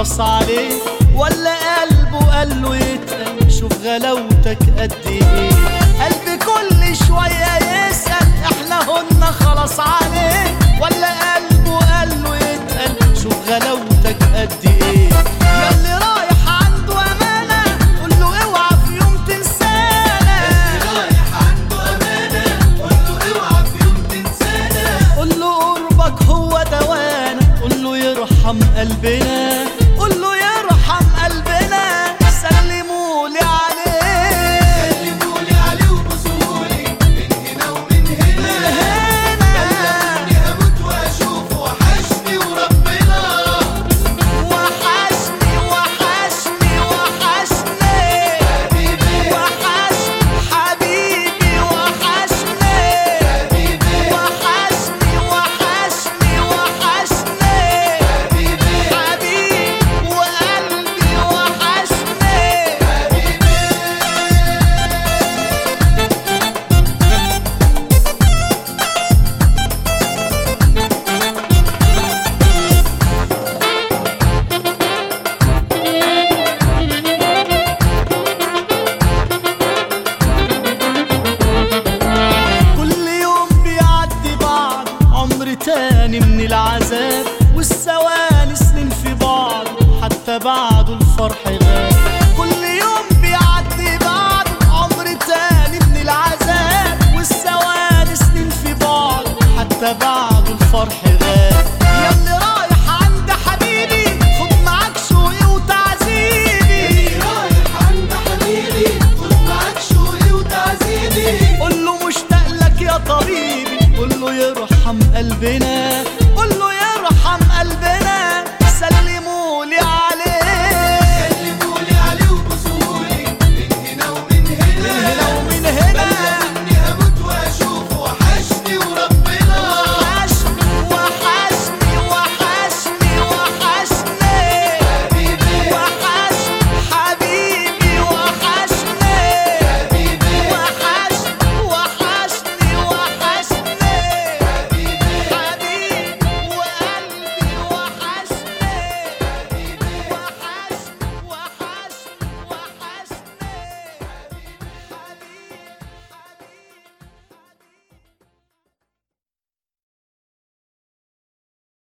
خلاص عليه ولا قلبه قال له يتقل شوف غلاوتك قد ايه قلبي كل شوية يسأل احنا هنا خلاص عليه ولا قلبه قال له يتقل شوف غلاوتك قد ايه ياللي رايح عنده امانة قول له اوعى في يوم تنسانا قول له قربك هو دوانا قول له يرحم قلبنا قول له يرحم قلبنا سلموا لي عليه سلمولي عليه وبوسولي من هنا ومن هنا هنا هموت واشوفه وحشني وربنا وحشني وحشني وحشني حبيبي وحشني حبيبي وحشني حبيبي وحشني وحشني وحشني حبيبي حبيبي وقلبي وحشني كل يوم بيعدي بعض عمر تاني من العذاب والثواني سنين في بعض حتى بعده الفرح غاب كل يوم بيعدي بعض عمر تاني من العذاب والثواني سنين في بعض حتى بعد